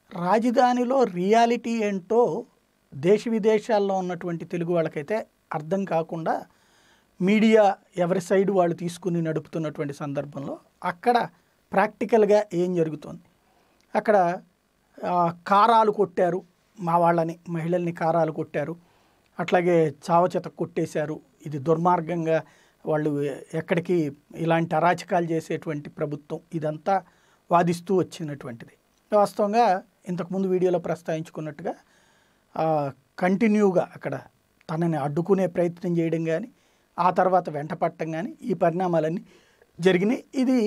రాజధానిలో రియాలిటీ ఏంటో దేశ విదేశాల్లో ఉన్నటువంటి తెలుగు వాళ్ళకైతే అర్థం కాకుండా మీడియా ఎవరి సైడ్ వాళ్ళు తీసుకుని నడుపుతున్నటువంటి సందర్భంలో అక్కడ ప్రాక్టికల్గా ఏం జరుగుతుంది అక్కడ ఆ, కారాలు కొట్టారు మా వాళ్ళని మహిళల్ని కారాలు కొట్టారు అట్లాగే చావచేత కొట్టేశారు ఇది దుర్మార్గంగా వాళ్ళు ఎక్కడికి ఇలాంటి అరాచకాలు చేసేటువంటి ప్రభుత్వం ఇదంతా వాదిస్తూ వచ్చినటువంటిది వాస్తవంగా ఇంతకుముందు వీడియోలో ప్రస్తావించుకున్నట్టుగా ఆ, కంటిన్యూగా అక్కడ తనని అడ్డుకునే ప్రయత్నం చేయడం కానీ ఆ తర్వాత వెంటపట్టడం కానీ ఈ పరిణామాలన్నీ జరిగినాయి ఇది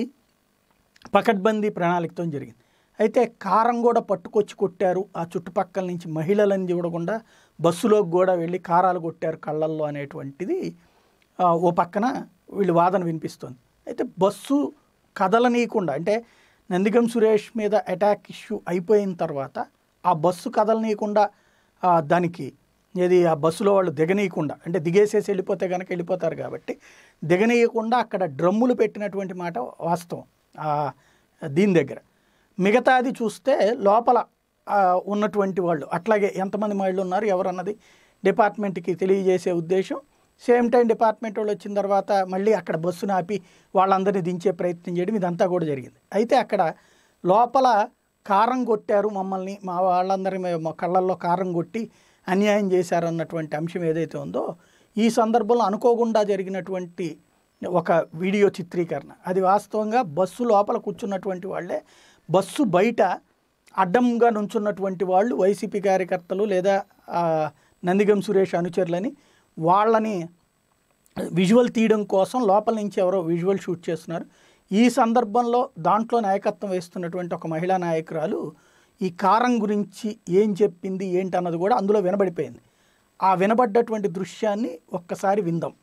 పకడ్బందీ ప్రణాళికతో జరిగింది అయితే కారం కూడా పట్టుకొచ్చి కొట్టారు ఆ చుట్టుపక్కల నుంచి మహిళలను చూడకుండా బస్సులోకి కూడా వెళ్ళి కారాలు కొట్టారు కళ్ళల్లో అనేటువంటిది ఆ, ఓ పక్కన వీళ్ళు వాదన వినిపిస్తుంది అయితే బస్సు కదలనీయకుండా అంటే నందిగం సురేష్ మీద అటాక్ ఇష్యూ అయిపోయిన తర్వాత ఆ బస్సు కదలనీయకుండా ఆ, దానికి ఏది ఆ బస్సులో వాళ్ళు దిగనీయకుండా అంటే దిగేసేసి వెళ్ళిపోతే కనుక వెళ్ళిపోతారు కాబట్టి దిగనీయకుండా అక్కడ డ్రమ్ములు పెట్టినటువంటి మాట వాస్తవం ఆ, దీని దగ్గర మిగతాది చూస్తే లోపల ఆ, ఉన్నటువంటి వాళ్ళు అట్లాగే ఎంతమంది మహిళలు ఉన్నారు ఎవరన్నది డిపార్ట్మెంట్కి తెలియజేసే ఉద్దేశం సేమ్ టైం డిపార్ట్మెంట్ వాళ్ళు వచ్చిన తర్వాత మళ్ళీ అక్కడ బస్సును ఆపి వాళ్ళందరినీ దించే ప్రయత్నం చేయడం ఇదంతా కూడా జరిగింది అయితే అక్కడ లోపల కారం కొట్టారు మమ్మల్ని మా వాళ్ళందరి మే- మా కళ్ళల్లో కారం కొట్టి అన్యాయం చేశారు అన్నటువంటి అంశం ఏదైతే ఉందో ఈ సందర్భంలో అనుకోకుండా జరిగినటువంటి ఒక వీడియో చిత్రీకరణ అది వాస్తవంగా బస్సు లోపల కూర్చున్నటువంటి వాళ్ళే బస్సు బయట అడ్డంగా నుంచున్నటువంటి వాళ్ళు వైసీపీ కార్యకర్తలు లేదా ఆ, నందిగం సురేష్ అనుచరులని వాళ్ళని విజువల్ తీయడం కోసం లోపల నుంచి ఎవరో విజువల్ షూట్ చేస్తున్నారు ఈ సందర్భంలో దాంట్లో నాయకత్వం వేస్తున్నటువంటి ఒక మహిళా నాయకురాలు ఈ కారం గురించి ఏం చెప్పింది ఏంటి అన్నది కూడా అందులో వినబడిపోయింది ఆ వినబడ్డటువంటి దృశ్యాన్ని ఒక్కసారి విందాం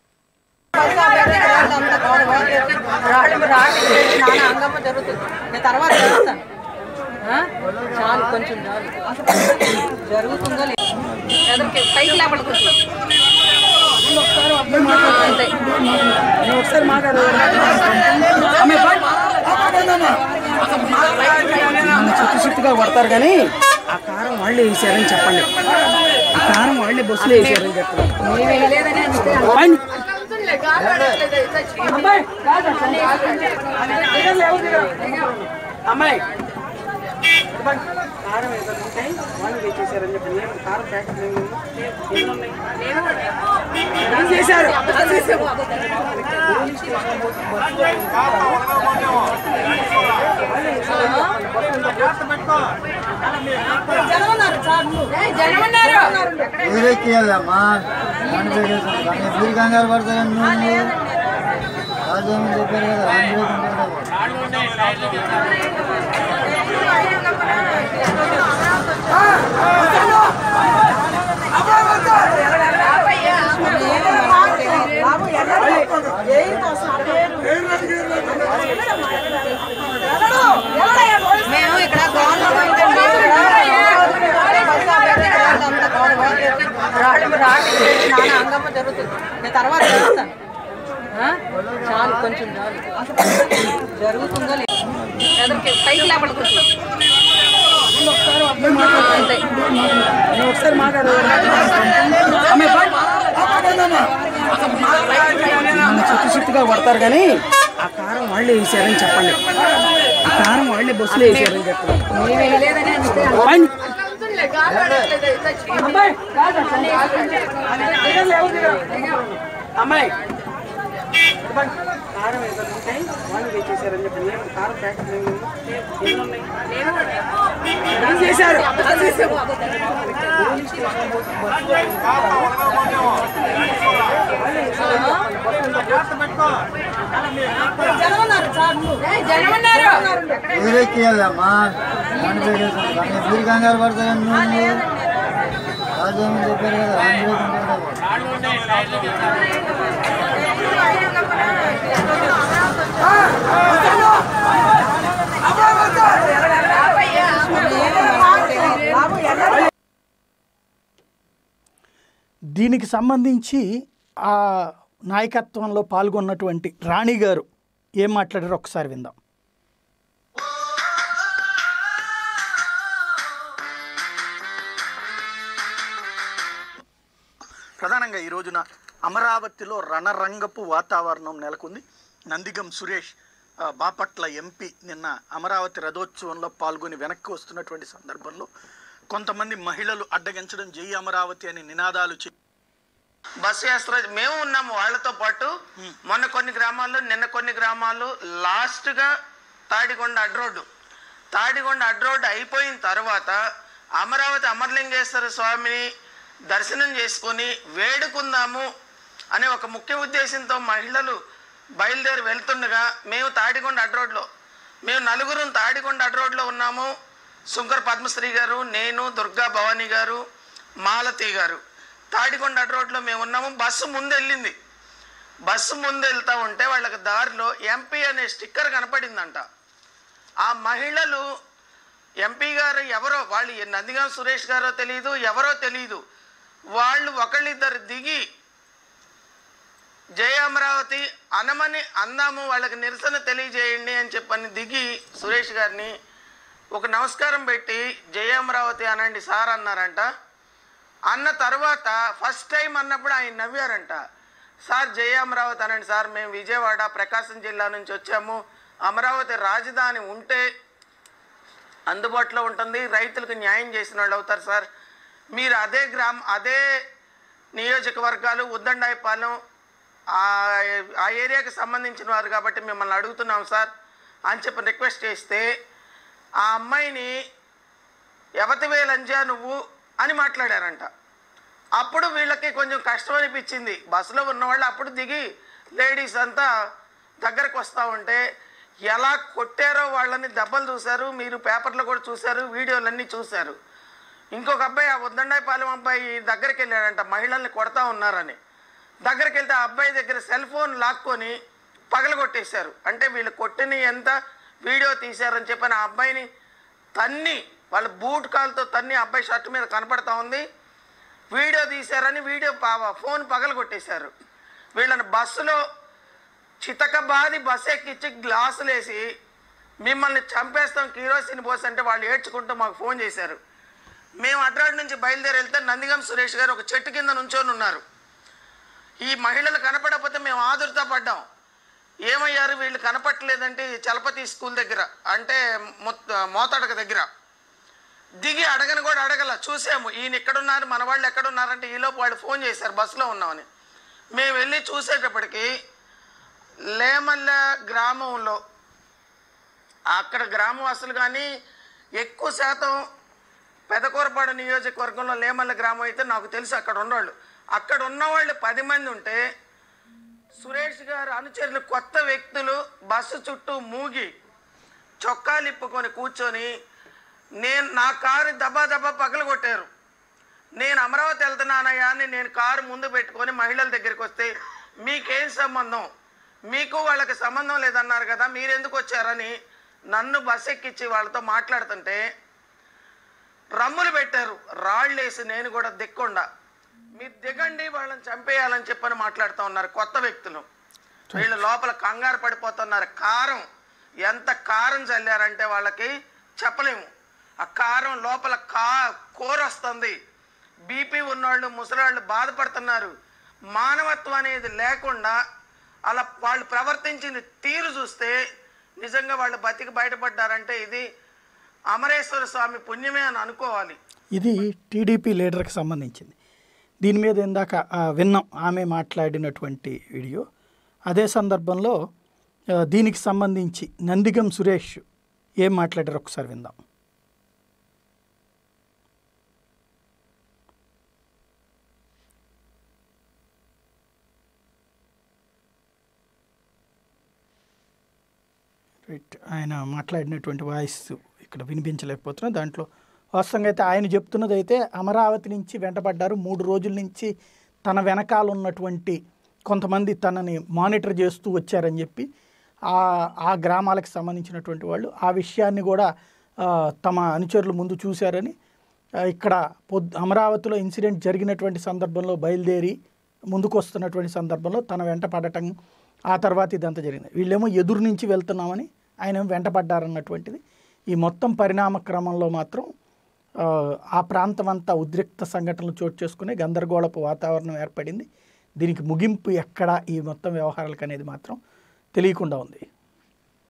రాళ్ళు రాళ్ళు చేసి నాన్న అంగమ్మ జరుగుతుంది నేను తర్వాత చేస్తాను ఆ? చాలు కొంచెం చాలు జరుగుతుందో లేదు ఎదురుకి పైకి లేపడు కొంచెం అంతే. ఒకసారి మాట్లాడు చుట్టు చుట్టుగా కొడతారు కానీ ఆ కారం వాళ్ళే వేసారని చెప్పండి ఆ కారం వాళ్ళే బస్సులో వేసారని చెప్పండి మేము వేయలేదని అంటే అమ్మాయి, అబ్బాయి అమ్మాయి ఇవ్వండి. కారం ఏదైనా ఉంటాయి వాళ్ళు వేసేసారని చెప్పండి ఏం కారం ప్యాకెట్ ఏమి ఉన్నాయి ఏం చేశారు ఎదురెక్కియాలమ్మా మీరు కంగారు పడతారని నువ్వు రాజేమని చెప్పారు కదా రాజు మేము ఇక్కడ గవర్నమెంట్ రాళ్ళు రాళ్ళు చేసి నాన్న అంగమ్మ జరుగుతుంది నేను తర్వాత చేస్తాను ఆ? చాలు కొంచెం చాలు జరుగుతుందో లేదు ఎదురుకి పైకి లేపడు కొంచెం అంతే. ఒకసారి మాట్లాడు అమ్మాయి, చుట్టు చుట్టుగా కొడతారు కానీ ఆ కారం వాళ్ళే వేసారని చెప్పండి ఆ కారం వాళ్ళే బస్సులో వేసారని చెప్పండి మేము వేయలేదని అంటే అమ్మాయి, అమ్మాయి ఇవ్వండి. కారం ఏదైనా ఉంటాయి వాళ్ళు వేసేసారని చెప్పండి ఏం కారం ప్యాకెట్ ఏమి ఉన్నాయి ఏం చేశారు ఎదురెక్కియాలమ్మా మీరు కంగారు పడతారని నువ్వు రాజేమని చెప్పారు కదా రాజు దీనికి సంబంధించి ఆ నాయకత్వంలో పాల్గొన్నటువంటి రాణి గారు ఏం మాట్లాడారో ఒకసారి విందాం ప్రధానంగా ఈ రోజున అమరావతిలో రణరంగపు వాతావరణం నెలకొంది నందిగం సురేష్ ఆ, బాపట్ల ఎంపీ నిన్న అమరావతి రథోత్సవంలో పాల్గొని వెనక్కి వస్తున్నటువంటి సందర్భంలో కొంతమంది మహిళలు అడ్డగించడం జై అమరావతి అని నినాదాలు చే బస్సు యాత్ర మేము ఉన్నాము వాళ్ళతో పాటు మొన్న కొన్ని గ్రామాల్లో నిన్న కొన్ని గ్రామాలు లాస్ట్గా తాడికొండ అడ్రోడ్డు తాడికొండ అడ్రోడ్డు అయిపోయిన తర్వాత అమరావతి అమరలింగేశ్వర స్వామిని దర్శనం చేసుకొని వేడుకుందాము అనే ఒక ముఖ్య ఉద్దేశంతో మహిళలు బయలుదేరి వెళ్తుండగా మేము తాడికొండ అడ్రోడ్లో మేము నలుగురు తాడికొండ అడ్రోడ్లో ఉన్నాము శంకర్ పద్మశ్రీ గారు నేను దుర్గా భవానీ గారు మాలతి గారు తాడికొండ రోడ్లో మేము ఉన్నాము బస్సు ముందు వెళ్ళింది బస్సు ముందు వెళ్తా ఉంటే వాళ్ళకి దారిలో ఎంపీ అనే స్టిక్కర్ కనపడిందంట ఆ మహిళలు ఎంపీ గారు ఎవరో వాళ్ళు ఈ నందిగాం సురేష్ గారో తెలియదు ఎవరో తెలియదు వాళ్ళు ఒకళ్ళిద్దరు దిగి జయ అమరావతి అనమని అందాము వాళ్ళకి నిరసన తెలియజేయండి అని చెప్పని దిగి సురేష్ గారిని ఒక నమస్కారం పెట్టి జయ అమరావతి అనండి సార్ అన్నారంట అన్న తర్వాత ఫస్ట్ టైం అన్నప్పుడు ఆయన నవ్వారంట సార్ జయ అమరావతి అనండి సార్ మేము విజయవాడ ప్రకాశం జిల్లా నుంచి వచ్చాము అమరావతి రాజధాని ఉంటే అందుబాటులో ఉంటుంది రైతులకు న్యాయం చేసిన వాళ్ళు అవుతారు సార్ మీరు అదే గ్రామ అదే నియోజకవర్గాలు ఉద్దండాయపాలెం ఆ ఆ ఏరియాకి సంబంధించిన వారు కాబట్టి మిమ్మల్ని అడుగుతున్నాం సార్ అని చెప్పి రిక్వెస్ట్ చేస్తే ఆ అమ్మాయిని ఎవతివే లంజా నువ్వు అని మాట్లాడారంట అప్పుడు వీళ్ళకి కొంచెం కష్టం అనిపించింది బస్సులో ఉన్నవాళ్ళు అప్పుడు దిగి లేడీస్ అంతా దగ్గరకు వస్తూ ఉంటే ఎలా కొట్టారో వాళ్ళని దెబ్బలు చూశారు మీరు పేపర్లో కూడా చూశారు వీడియోలన్నీ చూశారు ఇంకొక అబ్బాయి ఆ ఉద్దండాయపాలెం అబ్బాయి దగ్గరికి వెళ్ళాడంట మహిళల్ని కొడతా ఉన్నారని దగ్గరికి వెళ్తే ఆ అబ్బాయి దగ్గర సెల్ ఫోన్ లాక్కొని పగలగొట్టేశారు అంటే వీళ్ళు కొట్టిన ఎంత వీడియో తీశారని చెప్పని ఆ అబ్బాయిని తన్ని వాళ్ళ బూట్ కాల్తో తన్ని ఆ అబ్బాయి షర్ట్ మీద కనపడతా ఉంది వీడియో తీశారని వీడియో పా- ఫోన్ పగలగొట్టేశారు వీళ్ళని బస్సులో చితకబాది బస్సు ఎక్కించి గ్లాసులు వేసి మిమ్మల్ని చంపేస్తాం కిరోసిన్ పోసి అంటే వాళ్ళు ఏడ్చుకుంటూ మాకు ఫోన్ చేశారు మేము అడ్రాడ్ నుంచి బయలుదేరి వెళ్తే నందిగం సురేష్ గారు ఒక చెట్టు కింద నుంచొని ఉన్నారు ఈ మహిళలు కనపడకపోతే మేము ఆదుర్తా పడ్డాం ఏమయ్యారు వీళ్ళు కనపట్లేదంటే ఈ చలపతి స్కూల్ దగ్గర అంటే మొత్త- మోతాడక దగ్గర దిగి అడగని కూడా అడగల చూసాము ఈయన ఎక్కడున్నారు మన వాళ్ళు ఎక్కడున్నారంటే ఈలోపు వాళ్ళు ఫోన్ చేశారు బస్సులో ఉన్నామని మేము వెళ్ళి చూసేటప్పటికి లేమల్ల గ్రామంలో అక్కడ గ్రామవాసులు కానీ ఎక్కువ శాతం పెదకూరపాడు నియోజకవర్గంలో లేమల్ల గ్రామం అయితే నాకు తెలుసు అక్కడ ఉన్నవాళ్ళు అక్కడ ఉన్నవాళ్ళు పది మంది ఉంటే సురేష్ గారు అనుచరులు కొత్త వ్యక్తులు బస్సు చుట్టూ మూగి చొక్కాలు ఇప్పుకొని కూర్చొని నేను నా కారు దబా దబా పగలగొట్టారు నేను అమరావతి వెళ్తున్నానయ్యా అని నేను కారు ముందు పెట్టుకొని మహిళల దగ్గరికి వస్తే మీకేం సంబంధం మీకు వాళ్ళకి సంబంధం లేదన్నారు కదా మీరెందుకు వచ్చారని నన్ను బస్ ఎక్కించి వాళ్ళతో మాట్లాడుతుంటే రమ్ములు పెట్టారు రాళ్ళు వేసి నేను కూడా దిక్కుండా మీరు దిగండి వాళ్ళని చంపేయాలని చెప్పని మాట్లాడుతూ ఉన్నారు కొత్త వ్యక్తులు వీళ్ళు లోపల కంగారు పడిపోతున్నారు కారం ఎంత కారం చల్లారంటే వాళ్ళకి చెప్పలేము ఆ కారం లోపల కా కూర వస్తుంది బీపీ ఉన్నవాళ్ళు ముసలాళ్ళు బాధపడుతున్నారు మానవత్వం అనేది లేకుండా అలా వాళ్ళు ప్రవర్తించిన తీరు చూస్తే నిజంగా వాళ్ళు బతికి బయటపడ్డారంటే ఇది అమరేశ్వర స్వామి పుణ్యమే అని అనుకోవాలి ఇది టీడీపీ లీడర్కి సంబంధించింది దీని మీద ఇందాక ఆ, విన్నాం ఆమె మాట్లాడినటువంటి వీడియో అదే సందర్భంలో ఆ, దీనికి సంబంధించి నందిగం సురేష్ ఏం మాట్లాడారు ఒకసారి విందాం రైట్ ఆయన మాట్లాడినటువంటి వాయిస్ ఇక్కడ వినిపించలేకపోతున్నా దాంట్లో వాస్తవంగా అయితే ఆయన చెప్తున్నది అయితే అమరావతి నుంచి వెంటబడ్డారు మూడు రోజుల నుంచి తన వెనకాల ఉన్నటువంటి కొంతమంది తనని మానిటర్ చేస్తూ వచ్చారని చెప్పి ఆ ఆ గ్రామాలకు సంబంధించినటువంటి వాళ్ళు ఆ విషయాన్ని కూడా ఆ, తమ అనుచరులు ముందు చూశారని ఆ, ఇక్కడ పొద్ అమరావతిలో ఇన్సిడెంట్ జరిగినటువంటి సందర్భంలో బయలుదేరి ముందుకు వస్తున్నటువంటి సందర్భంలో తన వెంట పడటం ఆ తర్వాత ఇదంతా జరిగింది వీళ్ళేమో ఎదురు నుంచి వెళ్తున్నామని ఆయన వెంట పడ్డారన్నటువంటిది ఈ మొత్తం పరిణామ క్రమంలో మాత్రం ఆ, ఆ ప్రాంతం అంతా ఉద్రిక్త సంఘటనలు చోటు చేసుకుని గందరగోళపు వాతావరణం ఏర్పడింది దీనికి ముగింపు ఎక్కడ ఈ మొత్తం వ్యవహారాలకు అనేది మాత్రం తెలియకుండా ఉంది